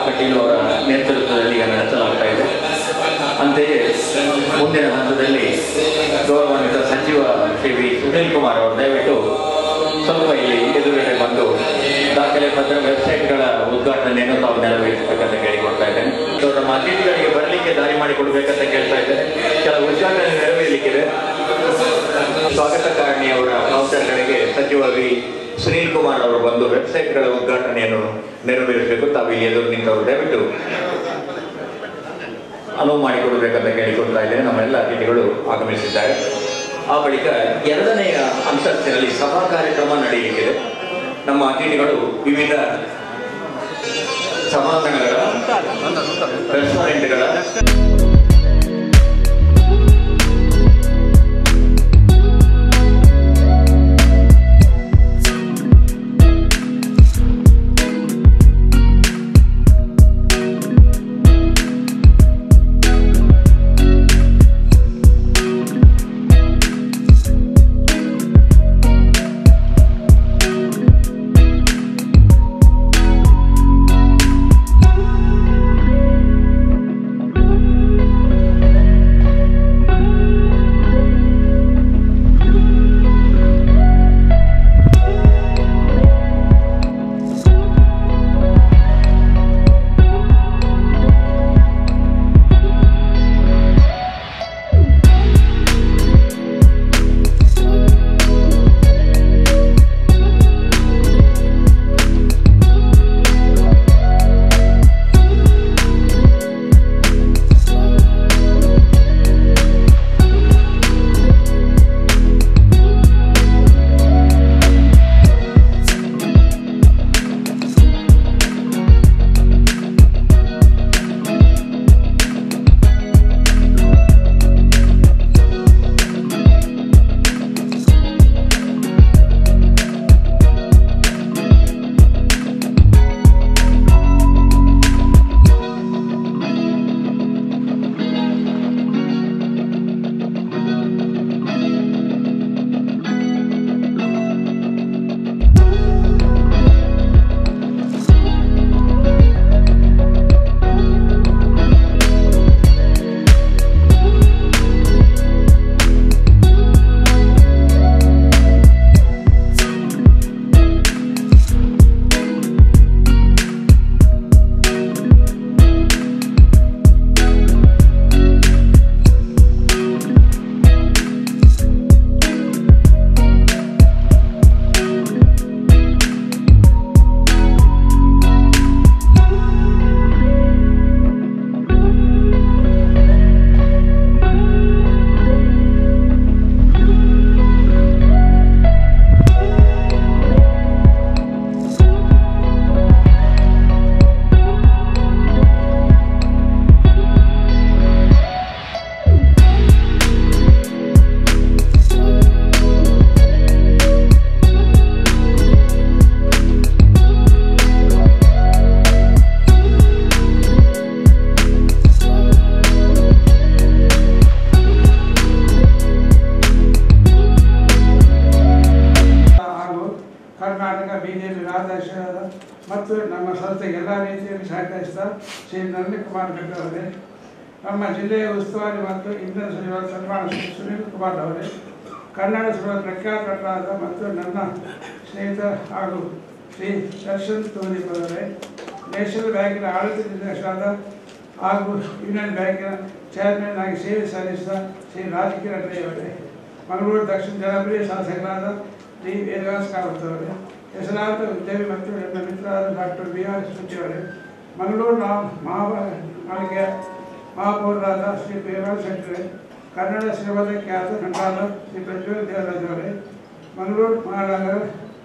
ಕಟೀಲು ಅವರ ನೇತೃತ್ವದಲ್ಲಿ ಈಗ ನಡೆಸಲಾಗ್ತಾ ಇದೆ ಅಂತೆಯೇ ಮುಂದಿನ ಹಂತದಲ್ಲಿ ಗೌರವಾನ್ವಿತ ಸಚಿವ ಶ್ರೀ ವಿ ಸುನೀಲ್ ಕುಮಾರ್ ಅವರು ದಯವಿಟ್ಟು ಸ್ವಲ್ಪ ಇಲ್ಲಿ ಎದುರುಗಡೆ ಬಂದು ದಾಖಲೆ ಪತ್ರ ವೆಬ್ಸೈಟ್ಗಳ ಉದ್ಘಾಟನೆಯನ್ನು ತಾವು ನೆರವೇರಿಸಬೇಕಂತ ಕೇಳಿಕೊಳ್ತಾ ಇದ್ದೇನೆ ಸೊ ನಮ್ಮ ಅತಿಥಿಗಳಿಗೆ ಬರಲಿಕ್ಕೆ ದಾರಿ ಮಾಡಿಕೊಡ್ಬೇಕಂತ ಕೇಳ್ತಾ ಇದ್ದೇನೆ ಕೆಲವು ಉದ್ಘಾಟನೆ ನೆರವೇರಲಿಕ್ಕಿದೆ ಸ್ವಾಗತ ಕಾರಣಿ ಅವರ ಕೌನ್ಸರ್ಗಳಿಗೆ ಸಚಿವ ವಿ ಸುನೀಲ್ ಕುಮಾರ್ ಅವರು ಬಂದು ವೆಬ್ಸೈಟ್ಗಳ ಉದ್ಘಾಟನೆಯನ್ನು ನೆರವೇರಿಸಬೇಕು ತಾವು ಇಲ್ಲಿ ಎದುರು ನಿಂತವರು ದಯವಿಟ್ಟು ಅನುವು ಮಾಡಿಕೊಡಬೇಕಂತ ಕೇಳಿಕೊಳ್ತಾ ಇದ್ದೇನೆ ನಮ್ಮೆಲ್ಲ ಅತಿಥಿಗಳು ಆಗಮಿಸಿದ್ದಾರೆ ಆ ಬಳಿಕ ಎರಡನೆಯ ಅಂತಸ್ತಿನಲ್ಲಿ ಸಭಾ ಕಾರ್ಯಕ್ರಮ ನಡೆಯಲಿಕ್ಕಿದೆ ನಮ್ಮ ಅತಿಥಿಗಳು ವಿವಿಧ ಸಭಾಂಗಣಗಳ ರೆಸ್ಟೋರೆಂಟ್ಗಳ ಹಾಗೂ ಕರ್ನಾಟಕ ಬಿಜೆಪಿ ರಾಜ್ಯಾಧ್ಯಕ್ಷರಾದ ಮತ್ತು ನಮ್ಮ ಸಂಸ್ಥೆಗೆ ಎಲ್ಲ ರೀತಿಯಲ್ಲಿ ಸಹಕರಿಸಿದ ಶ್ರೀ ನಳಿನ್ಕುಮಾರ್ ಭಟ್ ಅವರೇ ನಮ್ಮ ಜಿಲ್ಲೆಯ ಉಸ್ತುವಾರಿ ಮತ್ತು ಇಂಧನ ಸಚಿವ ಸನ್ಮಾನ ಶ್ರೀ ಸುನೀಲ್ ಕುಮಾರ್ ಅವರೇ ಕನ್ನಡ ಸುರ ಪ್ರಖ್ಯಾತ ನಟರಾದ ಮತ್ತು ನನ್ನ ಸ್ನೇಹಿತ ಹಾಗೂ ಶ್ರೀ ದರ್ಶನ್ ತೋದೀಪ್ ಅವರೇ ನ್ಯಾಷನಲ್ ಬ್ಯಾಂಕಿನ ಆಡಳಿತ ನಿರ್ದೇಶಕರಾದ ಹಾಗೂ ಯೂನಿಯನ್ ಬ್ಯಾಂಕಿನ ಚೇರ್ಮನ್ ಆಗಿ ಸೇವೆ ಸಲ್ಲಿಸಿದ ಶ್ರೀ ರಾಜಕಿರಣ್ ರೈ ಅವರೇ ಮಂಗಳೂರು ದಕ್ಷಿಣ ಜನಪ್ರಿಯ ಶಾಸಕರಾದ ಡಿ ವೇದವ್ಯಾಸ ಕಾಮತ್ ಅವರೇ ಹೆಸರಾಂತ ಉದ್ಯಮಿ ಮತ್ತು ನನ್ನ ಮಿತ್ರರಾದ ಡಾಕ್ಟರ್ ಬಿ ಆರ್ ಶೆಟ್ಟಿ ಅವರೇ ಮಂಗಳೂರು ನಾ ಮಹಾಪಾಲಿಕೆಯ ಮಹಾಪೌರರಾದ ಶ್ರೀ ಪ್ರೇಮಲ್ ಶೆಟ್ಟರೆ ಕನ್ನಡ ಶ್ರೀಮದ ಖ್ಯಾತ ನಟರಾದ ಶ್ರೀ ಪ್ರಜ್ವಲ್ ದೇವರಾಜ್ ಅವರೇ ಮಂಗಳೂರು ಮಹಾನಗರ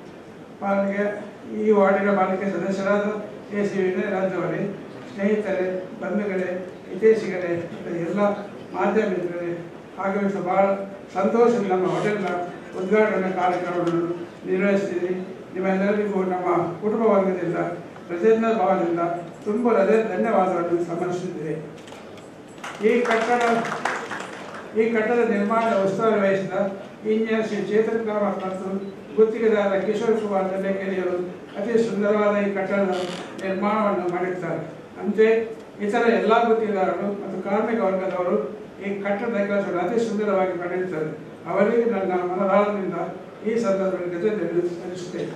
ಪಾಲಿಕೆ ಈ ವಾರ್ಡಿನ ಪಾಲಿಕೆ ಸದಸ್ಯರಾದ ಎ ಸಿ ವಿನಯರಾಜ್ ಅವರೇ ಸ್ನೇಹಿತರೆ ಬಂಧುಗಳೇ ಹಿತೈಷಿಗಳೇ ಮತ್ತು ಎಲ್ಲ ಮಾಧ್ಯಮ ಮಿತ್ರರೇ ಆಗಮಿಸಿದ ಬಹಳ ಸಂತೋಷದಲ್ಲಿ ನಮ್ಮ ಹೋಟೆಲ್ನ ಉದ್ಘಾಟನಾ ಕಾರ್ಯಕ್ರಮವನ್ನು ನಿರ್ವಹಿಸ್ತೀರಿ ನಿಮ್ಮೆಲ್ಲರಿಗೂ ನಮ್ಮ ಕುಟುಂಬ ವರ್ಗದಿಂದ ಪ್ರಜೆಂದ್ರ ಭಾವದಿಂದ ತುಂಬ ಹೃದಯ ಧನ್ಯವಾದಗಳನ್ನು ಸಮರ್ಪಿಸುತ್ತಿದೆ ಈ ಕಟ್ಟಡ ಈ ಕಟ್ಟಡ ನಿರ್ಮಾಣ ಉಸ್ತುವಾರಿ ವಹಿಸಿದ ಇಂಜಿನಿಯರ್ ಶ್ರೀ ಚೇತನ್ ಕಾಮತ್ ಮತ್ತು ಗುತ್ತಿಗೆದಾರ ಕಿಶೋರ್ ಕುಮಾರ್ ದಂಡೆಕೆರೆಯವರು ಅತಿ ಸುಂದರವಾದ ಈ ಕಟ್ಟಡದ ನಿರ್ಮಾಣವನ್ನು ಮಾಡಿದ್ದಾರೆ ಅಂತೆ ಇತರ ಎಲ್ಲ ಗುತ್ತಿಗೆದಾರರು ಮತ್ತು ಕಾರ್ಮಿಕ ವರ್ಗದವರು ಈ ಕಟ್ಟಡದ ಕೆಲಸವನ್ನು ಅತಿ ಸುಂದರವಾಗಿ ಪಡೆಯುತ್ತಾರೆ ಅವರಿಗೆ ನನ್ನ ಮನದಾಳದಿಂದ ಈ ಸಂದರ್ಭದಲ್ಲಿ ಜೊತೆ ತಿಳಿಸುತ್ತೇನೆ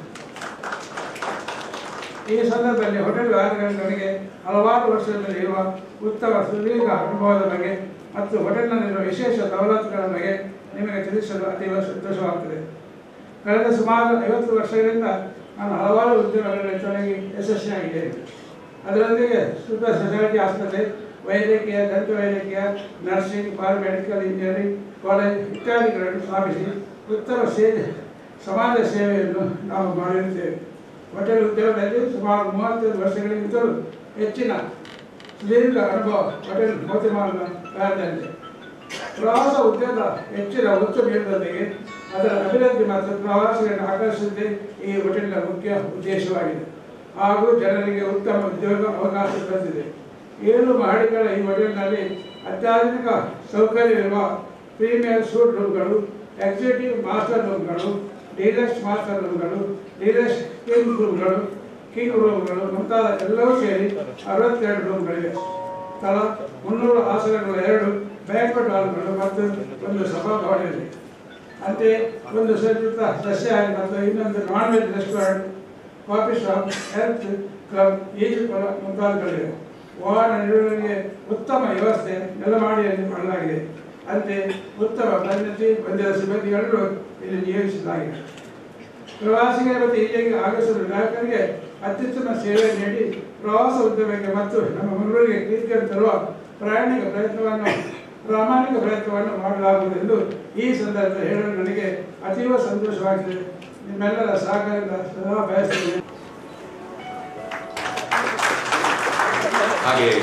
ಈ ಸಂದರ್ಭದಲ್ಲಿ ಹೋಟೆಲ್ ವ್ಯವಹಾರಗಳಲ್ಲಿ ನನಗೆ ಹಲವಾರು ವರ್ಷದಲ್ಲಿ ಇರುವ ಉತ್ತಮ ಸುದೀರ್ಘ ಅನುಭವದ ಬಗ್ಗೆ ಮತ್ತು ಹೋಟೆಲ್ನಲ್ಲಿರುವ ವಿಶೇಷ ಸವಲತ್ತುಗಳ ಬಗ್ಗೆ ನಿಮಗೆ ತಿಳಿಸಲು ಅತೀವ ಸಂತೋಷವಾಗುತ್ತದೆ ಕಳೆದ ಸುಮಾರು ಐವತ್ತು ವರ್ಷಗಳಿಂದ ನಾನು ಹಲವಾರು ಉದ್ಯಮಗಳಲ್ಲಿ ತೊಡಗಿ ಯಶಸ್ವಿಯಾಗಿದ್ದೇನೆ ಅದರೊಂದಿಗೆ ಸೂಪರ್ ಸ್ಪೆಷಾಲಿಟಿ ಆಸ್ಪತ್ರೆ ವೈದ್ಯಕೀಯ ದಂತ ವೈದ್ಯಕೀಯ ನರ್ಸಿಂಗ್ ಪಾರಾಮೆಡಿಕಲ್ ಇಂಜಿನಿಯರಿಂಗ್ ಕಾಲೇಜ್ ಇತ್ಯಾದಿಗಳನ್ನು ಸ್ಥಾಪಿಸಿ ಉತ್ತಮ ಸೇವೆ ಸಮಾಜ ಸೇವೆಯನ್ನು ನಾವು ಮಾಡಿರುತ್ತೇವೆ ಹೋಟೆಲ್ ಉದ್ಯೋಗದಲ್ಲಿ ಸುಮಾರು ಮೂವತ್ತೈದು ವರ್ಷಗಳಿಗಿಂತಲೂ ಹೆಚ್ಚಿನ ಸುದೀರ್ಘ ಅನುಭವ ಹೋಟೆಲ್ ಮೌಲ್ಯಮಾನ ಕಾರ್ಯದಲ್ಲಿದೆ ಪ್ರವಾಸ ಉದ್ಯೋಗ ಹೆಚ್ಚಿನ ಒತ್ತು ನೀಡುವುದರೊಂದಿಗೆ ಅದರ ಅಭಿವೃದ್ಧಿ ಮತ್ತು ಪ್ರವಾಸಿಗರನ್ನು ಆಕರ್ಷಿಸುವುದೇ ಈ ಹೋಟೆಲ್ನ ಮುಖ್ಯ ಉದ್ದೇಶವಾಗಿದೆ ಹಾಗೂ ಜನರಿಗೆ ಉತ್ತಮ ಉದ್ಯೋಗ ಅವಕಾಶ ಬಂದಿದೆ ಏಳು ಮಹಡಿಗಳ ಈ ಹೋಟೆಲ್ನಲ್ಲಿ ಅತ್ಯಾಧುನಿಕ ಸೌಕರ್ಯವಿರುವ ಪ್ರೀಮಿಯರ್ ಸೂಟ್ ರೂಮ್ಗಳು ಎಕ್ಸಿಕ್ಯೂಟಿವ್ ಮಾಸ್ಟರ್ ರೂಮ್ಗಳು ಡೀಲಕ್ಸ್ ಮಾಸ್ಟರ್ ರೂಮ್ಗಳು ಡೀಲಕ್ಸ್ ಕಿಂಗ್ ರೂಮ್ಗಳು ಕಿಂಗ್ ರೂಮ್ಗಳು ಮುಂತಾದ ಎಲ್ಲವೂ ಸೇರಿ ಅರವತ್ತೆರಡು ರೂಮ್ಗಳಿವೆ ಸ್ಥಳ ಮುನ್ನೂರು ಆಸನಗಳು ಎರಡು ಬ್ಯಾಂಕ್ವೆಟ್ ಹಾಲ್ಗಳು ಮತ್ತು ಒಂದು ಸಭಾಭವನವಿದೆ ಅಂತೆಯೇ ಒಂದು ಸಜ್ಜಿತ ಸಸ್ಯಾಹಾರಿ ಮತ್ತು ಇನ್ನೊಂದು non veg restaurant coffee shop health club ಈಜುಕೊಳ ಮುಂತಾದವುಗಳಿವೆ ವಾಹನ ನಿರ್ವಹಣೆಗೆ ಉತ್ತಮ ವ್ಯವಸ್ಥೆ ನೆಲಮಾಡಿಯಲ್ಲಿ ಮಾಡಲಾಗಿದೆ ಅಂತೆ ಉತ್ತಮ ಪರಿಣತಿ ಹೊಂದಿದ ಸಿಬ್ಬಂದಿಗಳನ್ನು ಇಲ್ಲಿ ನಿಯೋಜಿಸಲಾಗಿದೆ ಪ್ರವಾಸಿಗರ ಮತ್ತು ಇಲ್ಲಿಗೆ ಆಗಮಿಸುವ ಗ್ರಾಹಕರಿಗೆ ಅತ್ಯುತ್ತಮ ಸೇವೆ ನೀಡಿ ಪ್ರವಾಸ ಉದ್ಯಮಕ್ಕೆ ಮತ್ತು ನಮ್ಮ ಮಂಗಳೂರಿಗೆ ಕೀರ್ತಿಯನ್ನು ತರುವ ಪ್ರಾಮಾಣಿಕ ಪ್ರಯತ್ನವನ್ನು ಪ್ರಾಮಾಣಿಕ ಪ್ರಯತ್ನವನ್ನು ಮಾಡಲಾಗುವುದು ಎಂದು ಈ ಸಂದರ್ಭದಲ್ಲಿ ಹೇಳಲು ನನಗೆ ಅತೀವ ಸಂತೋಷವಾಗಿದೆ ನಿಮ್ಮೆಲ್ಲರ ಸಹಕಾರದಿಂದ ಸದಾ ಬಯಸುತ್ತೇನೆ ಹಾಗೆ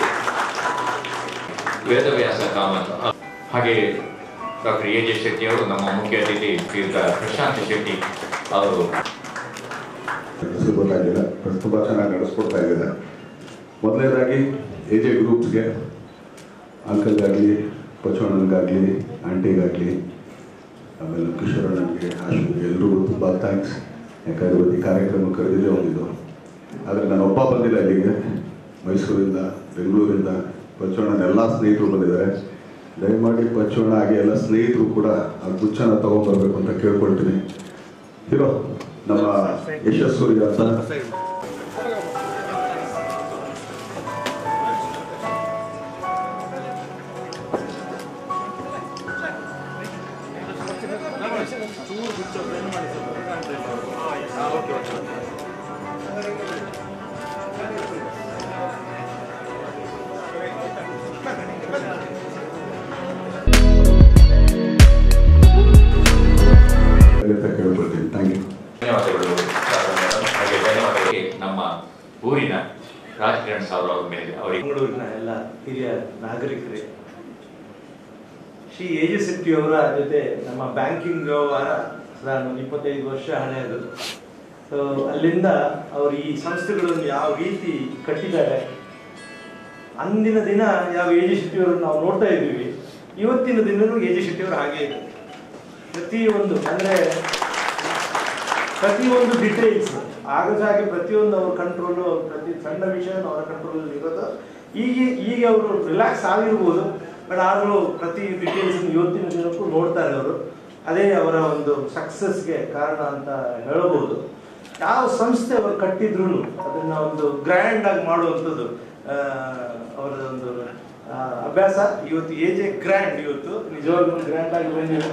ವೇದವ್ಯಾಸ ಕಾಮತ್ ಹಾಗೆ ಡಾಕ್ಟರ್ ಎ ಜೆ ಶೆಟ್ಟಿ ಅವರು ನಮ್ಮ ಮುಖ್ಯ ಅತಿಥಿ ಶ್ರೀಯುತ ಪ್ರಶಾಂತ್ ಶೆಟ್ಟಿ ಅವರು ನಡೆಸಬೇಕಾಗಿಲ್ಲ ತುಂಬ ಚೆನ್ನಾಗಿ ನಡೆಸ್ಕೊಡ್ತಾ ಇದ್ದಾರೆ ಮೊದಲನೇದಾಗಿ ಎ ಜೆ ಗ್ರೂಪ್ಸ್ಗೆ ಅಂಕಲ್ಗಾಗಲಿ ಬಸವಣ್ಣನಿಗಾಗಲಿ ಆಂಟಿಗಾಗಲಿ ಆಮೇಲೆ ಕಿಶೋರಣ್ಣನಿಗೆ ಆಶುಗೆ ಎಲ್ರಿಗೂ ತುಂಬ ಥ್ಯಾಂಕ್ಸ್ ಯಾಕಂದರೆ ಇವತ್ತು ಈ ಕಾರ್ಯಕ್ರಮ ಕರೆದಿದೆ ಒಂದಿದ್ದು ಆದರೆ ನಾನು ಒಬ್ಬ ಬಂದಿಲ್ಲ ಇಲ್ಲಿಗೆ ಮೈಸೂರಿಂದ ಬೆಂಗಳೂರಿಂದ ಬಚ್ಚವಣ್ಣನ ಎಲ್ಲ ಸ್ನೇಹಿತರು ಬಂದಿದ್ದಾರೆ ದಯಮಾಡಿ ಬಚ್ಚವಣ್ಣ ಹಾಗೆ ಎಲ್ಲ ಸ್ನೇಹಿತರು ಕೂಡ ಆ ಗುಚ್ಚನ ತಗೊಂಡ್ಬರ್ಬೇಕು ಅಂತ ಕೇಳ್ಕೊಳ್ತೀನಿ ಹೀರೋ ನಮ್ಮ ಯಶಸ್ಸೂರ್ಯ ಅಂತ ಅಂತ ಕೇಳ್ಕೊಳ್ತೀನಿ ಥ್ಯಾಂಕ್ ಯು ಧನ್ಯವಾದಗಳು ಶಾರದಾ ಮೇಡಮ್. ಹಾಗೆ ಧನ್ಯವಾದಗಳಿಗೆ ನಮ್ಮ ಊರಿನ ರಾಜಕಿರಣ್ ಸಾವ್ರ ಅವರ ಮೇಲೆ ಅವರಿಗೆ ಮಂಗಳೂರಿನ ಎಲ್ಲ ಹಿರಿಯ ನಾಗರಿಕರೇ ಶ್ರೀ ಎ ಜಿ ಶೆಟ್ಟಿ ಅವರ ಜೊತೆ ನಮ್ಮ ಬ್ಯಾಂಕಿಂಗ್ ವ್ಯವಹಾರ ನಾನು ಇಪ್ಪತ್ತೈದು ವರ್ಷ ಹಳೆಯದು ಸೊ ಅಲ್ಲಿಂದ ಅವರು ಈ ಸಂಸ್ಥೆಗಳನ್ನು ಯಾವ ರೀತಿ ಕಟ್ಟಿದ್ದಾರೆ ಅಂದಿನ ದಿನ ಯಾವ ಎ ಜಿ ಶೆಟ್ಟಿ ಅವರನ್ನು ನಾವು ನೋಡ್ತಾ ಇದ್ದೀವಿ ಇವತ್ತಿನ ದಿನವೂ ಎ ಜಿ ಶೆಟ್ಟಿ ಅವರು ಹಾಗೆ ಇದೆ ಪ್ರತಿಯೊಂದು ಅಂದ್ರೆ ಪ್ರತಿಯೊಂದು ಡಿಟೇಲ್ಸ್ ಆಗದ ಹಾಗೆ ಪ್ರತಿಯೊಂದು ಅವ್ರ ಕಂಟ್ರೋಲು ಪ್ರತಿ ಸಣ್ಣ ವಿಷಯ ಅವರ ಕಂಟ್ರೋಲ್ ಇರೋದು ಈಗ ಈಗ ಅವರು ರಿಲ್ಯಾಕ್ಸ್ ಆಗಿರ್ಬೋದು ಬಟ್ ಆದರೂ ಪ್ರತಿ ಡಿಟೇಲ್ಸ್ ಇವತ್ತಿನ ದಿನಕ್ಕೂ ನೋಡ್ತಾರೆ ಅವರು ಅದೇ ಅವರ ಒಂದು ಸಕ್ಸಸ್ಗೆ ಕಾರಣ ಅಂತ ಹೇಳಬಹುದು ಯಾವ ಸಂಸ್ಥೆ ಅವರು ಕಟ್ಟಿದ್ರು ಅದನ್ನ ಒಂದು ಗ್ರ್ಯಾಂಡ್ ಆಗಿ ಮಾಡುವಂಥದ್ದು ಆ, ಅವರ ಒಂದು ಆ, ಅಭ್ಯಾಸ ಇವತ್ತು ಏಜೆ ಗ್ರ್ಯಾಂಡ್ ಇವತ್ತು ನಿಜವಾಗ್ಲೂ ಗ್ರ್ಯಾಂಡ್ ಆಗಿ ಬಂದಿದೆ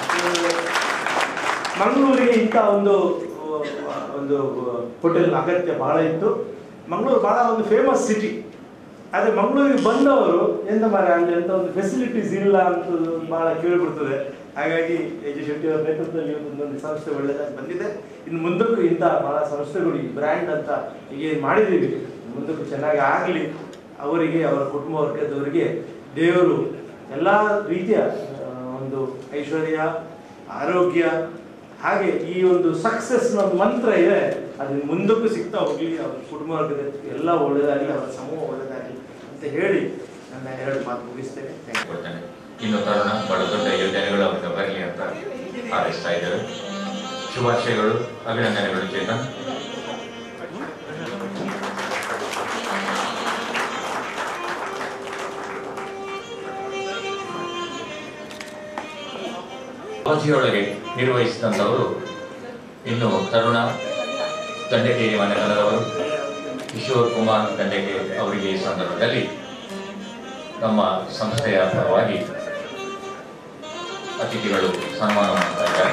ಮಂಗಳೂರಿಗೆ ಇಂಥ ಒಂದು ಆ, ಒಂದು ಹೋಟೆಲ್ ಅಗತ್ಯ ಬಹಳ ಇತ್ತು ಮಂಗಳೂರು ಬಹಳ ಒಂದು ಫೇಮಸ್ ಸಿಟಿ ಆದ್ರೆ ಮಂಗಳೂರಿಗೆ ಬಂದವರು ಎಂತ ಮಾರೆ ಅಲ್ಲಿ ಅಂತ ಒಂದು ಫೆಸಿಲಿಟೀಸ್ ಇಲ್ಲ ಅಂತ ಬಹಳ ಕೇಳಿಬಿಡ್ತದೆ ಹಾಗಾಗಿ ಎ ಜಿ ಶೆಟ್ಟಿ ಅವರ ನೇತೃತ್ವದಲ್ಲಿ ಇವತ್ತು ಒಂದು ಸಂಸ್ಥೆ ಒಳ್ಳೆದಾಗಿ ಬಂದಿದೆ ಇನ್ನು ಮುಂದಕ್ಕೂ ಇಂಥ ಬಹಳ ಸಂಸ್ಥೆಗಳು ಈ ಬ್ರ್ಯಾಂಡ್ ಅಂತ ಈಗ ಏನ್ ಮಾಡಿದ್ದೀವಿ ಮುಂದಕ್ಕೂ ಚೆನ್ನಾಗಿ ಆಗಲಿ ಅವರಿಗೆ ಅವರ ಕುಟುಂಬ ವರ್ಗದವರಿಗೆ ದೇವರು ಎಲ್ಲ ರೀತಿಯ ಆ, ಒಂದು ಐಶ್ವರ್ಯ ಆರೋಗ್ಯ ಹಾಗೆ ಈ ಒಂದು ಸಕ್ಸಸ್ ಒಂದು ಮಂತ್ರ ಇದೆ ಅದನ್ನ ಮುಂದಕ್ಕೂ ಸಿಗ್ತಾ ಹೋಗ್ಲಿ ಅವ್ರ ಕುಟುಂಬ ವರ್ಗದ ಎಲ್ಲ ಒಳ್ಳೇದಾಗಲಿ ಅವರ ಸಮೂಹ ಒಳ್ಳೇದಾಗಲಿ ಅಂತ ಹೇಳಿ ನನ್ನ ಎರಡು ಮಾತು ಮುಗಿಸ್ತೇನೆ ಥ್ಯಾಂಕ್ ಯು ಕೊಡ್ತೇನೆ ಇನ್ನು ತರುಣ ಬಹಳ ದೊಡ್ಡ ಯೋಜನೆಗಳು ಅವರಿಗೆ ಬರಲಿ ಅಂತ ಹಾರೈಸ್ತಾ ಇದ್ದಾರೆ ಶುಭಾಶಯಗಳು ಅಭಿನಂದನೆಗಳು ಚೇತನ್ ಅವಧಿಯೊಳಗೆ ನಿರ್ವಹಿಸಿದಂಥವರು ಇನ್ನು ತರುಣ ದಂಡಕೇರಿ ಮನೆತನದವರು ಕಿಶೋರ್ ಕುಮಾರ್ ದಂಡಕೇರಿ ಅವರಿಗೆ ಈ ಸಂದರ್ಭದಲ್ಲಿ ನಮ್ಮ ಸಂಸ್ಥೆಯ ಪರವಾಗಿ ಅತಿಥಿಗಳು ಸನ್ಮಾನ ಮಾಡ್ತಾ ಇದ್ದಾರೆ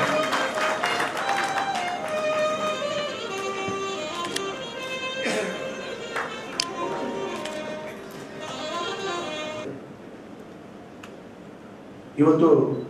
ಇವತ್ತು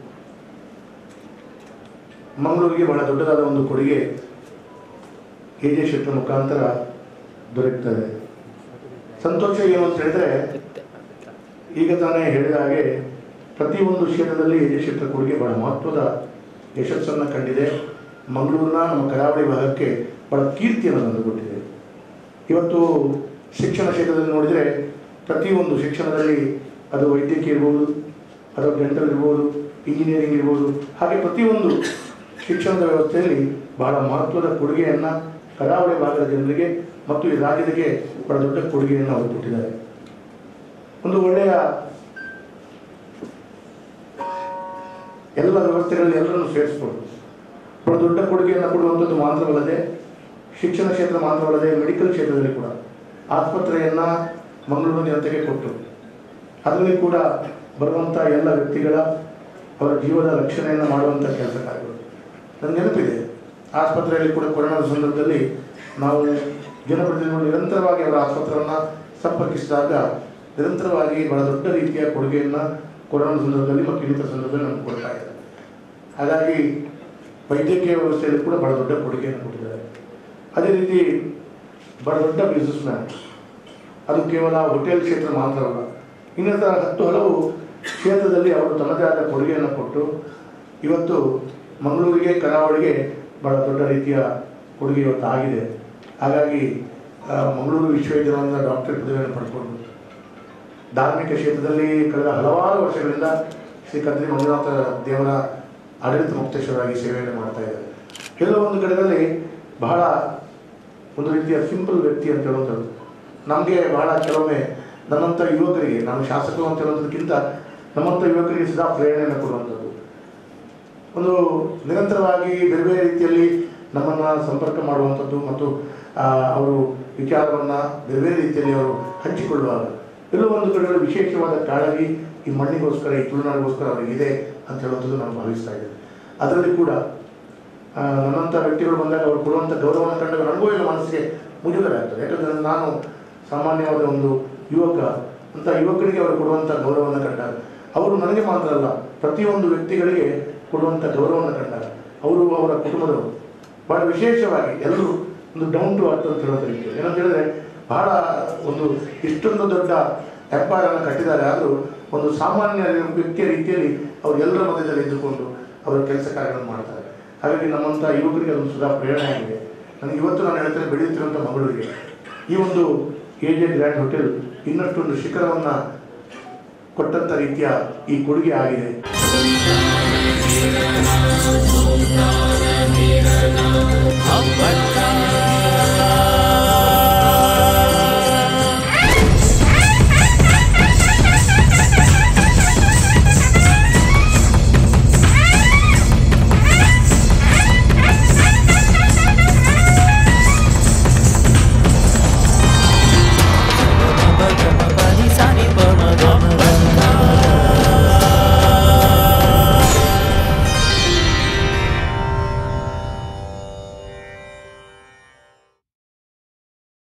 ಮಂಗಳೂರಿಗೆ ಬಹಳ ದೊಡ್ಡದಾದ ಒಂದು ಕೊಡುಗೆ ಕೆ ಜೆ ಶೆಟ್ಟರ್ ಮುಖಾಂತರ ದೊರೆಯುತ್ತದೆ ಸಂತೋಷ ಏನು ಅಂತ ಹೇಳಿದ್ರೆ ಈಗ ತಾನೇ ಹೇಳಿದ ಹಾಗೆ ಪ್ರತಿಯೊಂದು ಕ್ಷೇತ್ರದಲ್ಲಿ ಎ ಜೆ ಶೆಟ್ಟರ್ ಕೊಡುಗೆ ಬಹಳ ಮಹತ್ವದ ಯಶಸ್ಸನ್ನು ಕಂಡಿದೆ ಮಂಗಳೂರಿನ ನಮ್ಮ ಕರಾವಳಿ ಭಾಗಕ್ಕೆ ಬಹಳ ಕೀರ್ತಿಯನ್ನು ತಂದುಕೊಟ್ಟಿದೆ ಇವತ್ತು ಶಿಕ್ಷಣ ಕ್ಷೇತ್ರದಲ್ಲಿ ನೋಡಿದರೆ ಪ್ರತಿಯೊಂದು ಶಿಕ್ಷಣದಲ್ಲಿ ಅದು ವೈದ್ಯಕೀಯ ಇರ್ಬೋದು ಅದು ಡೆಂಟಲ್ ಇರ್ಬೋದು ಇಂಜಿನಿಯರಿಂಗ್ ಇರ್ಬೋದು ಹಾಗೆ ಪ್ರತಿಯೊಂದು ಶಿಕ್ಷಣದ ವ್ಯವಸ್ಥೆಯಲ್ಲಿ ಬಹಳ ಮಹತ್ವದ ಕೊಡುಗೆಯನ್ನು ಕರಾವಳಿ ಭಾಗದ ಜನರಿಗೆ ಮತ್ತು ಈ ರಾಜ್ಯಕ್ಕೆ ಬಹಳ ದೊಡ್ಡ ಕೊಡುಗೆಯನ್ನು ಅವರು ಕೊಟ್ಟಿದ್ದಾರೆ ಒಂದು ಒಳ್ಳೆಯ ಎಲ್ಲ ವ್ಯವಸ್ಥೆಗಳಲ್ಲಿ ಎಲ್ಲರನ್ನು ಸೇರಿಸ್ಕೊಂಡು ಬಹಳ ದೊಡ್ಡ ಕೊಡುಗೆಯನ್ನು ಕೊಡುವಂಥದ್ದು ಮಾತ್ರವಲ್ಲದೆ ಶಿಕ್ಷಣ ಕ್ಷೇತ್ರ ಮಾತ್ರವಲ್ಲದೆ ಮೆಡಿಕಲ್ ಕ್ಷೇತ್ರದಲ್ಲಿ ಕೂಡ ಆಸ್ಪತ್ರೆಯನ್ನ ಮಂಗಳೂರು ಜನತೆಗೆ ಕೊಟ್ಟು ಅದರಲ್ಲಿ ಕೂಡ ಬರುವಂಥ ಎಲ್ಲ ವ್ಯಕ್ತಿಗಳ ಅವರ ಜೀವದ ರಕ್ಷಣೆಯನ್ನು ಮಾಡುವಂಥ ಕೆಲಸ ಕಾರ್ಯಗಳು ನನಗೆ ನೆನಪಿದೆ ಆಸ್ಪತ್ರೆಯಲ್ಲಿ ಕೂಡ ಕೊರೋನಾದ ಸಂದರ್ಭದಲ್ಲಿ ನಾವು ಜನಪ್ರತಿನಿಧಿಗಳು ನಿರಂತರವಾಗಿ ಅವರ ಆಸ್ಪತ್ರೆಯನ್ನು ಸಂಪರ್ಕಿಸಿದಾಗ ನಿರಂತರವಾಗಿ ಬಹಳ ದೊಡ್ಡ ರೀತಿಯ ಕೊಡುಗೆಯನ್ನು ಕೊರೋನಾ ಸಂದರ್ಭದಲ್ಲಿ ಮತ್ತು ಇನ್ನಿತರ ಸಂದರ್ಭದಲ್ಲಿ ನಮ್ಗೆ ಕೊಡ್ತಾ ಇದ್ದಾರೆ ಹಾಗಾಗಿ ವೈದ್ಯಕೀಯ ವ್ಯವಸ್ಥೆಯಲ್ಲಿ ಕೂಡ ಬಹಳ ದೊಡ್ಡ ಕೊಡುಗೆಯನ್ನು ಕೊಟ್ಟಿದ್ದಾರೆ ಅದೇ ರೀತಿ ಬಹಳ ದೊಡ್ಡ ಬಿಸ್ನೆಸ್ ಮ್ಯಾನ್ ಅದು ಕೇವಲ ಹೋಟೆಲ್ ಕ್ಷೇತ್ರ ಮಾತ್ರವಲ್ಲ ಇನ್ನಿತರ ಹತ್ತು ಹಲವು ಕ್ಷೇತ್ರದಲ್ಲಿ ಅವರು ತನ್ನದೇ ಆದ ಕೊಡುಗೆಯನ್ನು ಕೊಟ್ಟು ಇವತ್ತು ಮಂಗಳೂರಿಗೆ ಕರಾವಳಿಗೆ ಬಹಳ ದೊಡ್ಡ ರೀತಿಯ ಕೊಡುಗೆ ಇವತ್ತು ಆಗಿದೆ ಹಾಗಾಗಿ ಆ, ಮಂಗಳೂರು ವಿಶ್ವವಿದ್ಯಾಲಯದ ಡಾಕ್ಟರ್ ಪದವಿಯನ್ನು ಪಡ್ಕೊಂಡು ಧಾರ್ಮಿಕ ಕ್ಷೇತ್ರದಲ್ಲಿ ಕಳೆದ ಹಲವಾರು ವರ್ಷಗಳಿಂದ ಶ್ರೀ ಕದ್ರಿ ಮಂಜುನಾಥ ದೇವರ ಆಡಳಿತ ಮುಕ್ತೇಶ್ವರರಾಗಿ ಸೇವೆಯನ್ನು ಮಾಡ್ತಾ ಇದ್ದಾರೆ ಕೆಲವು ಒಂದು ಕಡೆಗಳಲ್ಲಿ ಬಹಳ ಒಂದು ರೀತಿಯ ಸಿಂಪಲ್ ವ್ಯಕ್ತಿ ಅಂತ ಹೇಳುವಂಥದ್ದು ನಮಗೆ ಬಹಳ ಕೆಲವೊಮ್ಮೆ ನಮ್ಮಂಥ ಯುವಕರಿಗೆ ನಾನು ಶಾಸಕರು ಅಂತ ಹೇಳೋದಕ್ಕಿಂತ ನಮ್ಮಂಥ ಯುವಕರಿಗೆ ಸದಾ ಪ್ರೇರಣೆಯನ್ನು ಕೊಡುವಂಥದ್ದು ಒಂದು ನಿರಂತರವಾಗಿ ಬೇರೆ ಬೇರೆ ರೀತಿಯಲ್ಲಿ ನಮ್ಮನ್ನು ಸಂಪರ್ಕ ಮಾಡುವಂಥದ್ದು ಮತ್ತು ಆ, ಅವರು ವಿಚಾರವನ್ನು ಬೇರೆ ಬೇರೆ ರೀತಿಯಲ್ಲಿ ಅವರು ಹಂಚಿಕೊಳ್ಳುವಾಗ ಎಲ್ಲೋ ಒಂದು ಕಡೆ ವಿಶೇಷವಾದ ಕಾಳಜಿ ಈ ಮಣ್ಣಿಗೋಸ್ಕರ ಈ ತುಳುನಾಡಿಗೋಸ್ಕರ ಅವರಿಗೆ ಇದೆ ಅಂತ ಹೇಳುವಂಥದ್ದು ನಾನು ಭಾವಿಸ್ತಾ ಇದ್ದೇನೆ ಅದರಲ್ಲಿ ಕೂಡ ಆ, ನನ್ನಂಥ ವ್ಯಕ್ತಿಗಳು ಬಂದಾಗ ಅವರು ಕೊಡುವಂಥ ಗೌರವವನ್ನು ಕಂಡಾಗ ನನಗೂ ಏನು ಮನಸ್ಸಿಗೆ ಮುಜುಗರ ಆಗ್ತದೆ ಯಾಕಂದರೆ ನಾನು ಸಾಮಾನ್ಯವಾದ ಒಂದು ಯುವಕ ಅಂತ ಯುವಕರಿಗೆ ಅವರು ಕೊಡುವಂಥ ಗೌರವವನ್ನು ಕಂಡಾಗ ಅವರು ನನಗೆ ಮಾತ್ರ ಅಲ್ಲ ಪ್ರತಿಯೊಂದು ವ್ಯಕ್ತಿಗಳಿಗೆ ಕೊಡುವಂಥ ಗೌರವವನ್ನು ಕಂಡಾಗ ಅವರು ಅವರ ಕುಟುಂಬದವರು ಬಹಳ ವಿಶೇಷವಾಗಿ ಎಲ್ಲರೂ ಒಂದು ಡೌನ್ ಟು ಅರ್ತ್ ಅಂತ ಹೇಳೋದು ರೀತಿ ಏನಂತ ಹೇಳಿದ್ರೆ ಬಹಳ ಒಂದು ಇಷ್ಟೊಂದು ದೊಡ್ಡ ಎಂಪೈರ್ ಅನ್ನು ಕಟ್ಟಿದ್ದಾರೆ ಆದರೂ ಒಂದು ಸಾಮಾನ್ಯ ವ್ಯಕ್ತಿಯ ರೀತಿಯಲ್ಲಿ ಅವರು ಎಲ್ಲರ ಮಧ್ಯದಲ್ಲಿ ಇದ್ದುಕೊಂಡು ಅವರ ಕೆಲಸ ಕಾರ್ಯಗಳನ್ನು ಮಾಡ್ತಾರೆ ಹಾಗಾಗಿ ನಮ್ಮಂಥ ಯುವಕರಿಗೆ ಅದೊಂದು ಸುಧಾ ಪ್ರೇರಣೆ ಆಗಿದೆ ನನಗೆ ಇವತ್ತು ನಾನು ಹೇಳ್ತೇನೆ ಬೆಳೆಯುತ್ತಿರುವಂಥ ಮಗಳೂರಿಗೆ ಈ ಒಂದು ಎ ಜೆ ಗ್ರ್ಯಾಂಡ್ ಹೋಟೆಲ್ ಇನ್ನಷ್ಟು ಒಂದು ಶಿಖರವನ್ನು ಕೊಟ್ಟಂಥ ರೀತಿಯ ಈ ಕೊಡುಗೆ ಆಗಿದೆ ಅಪ್ಪಟ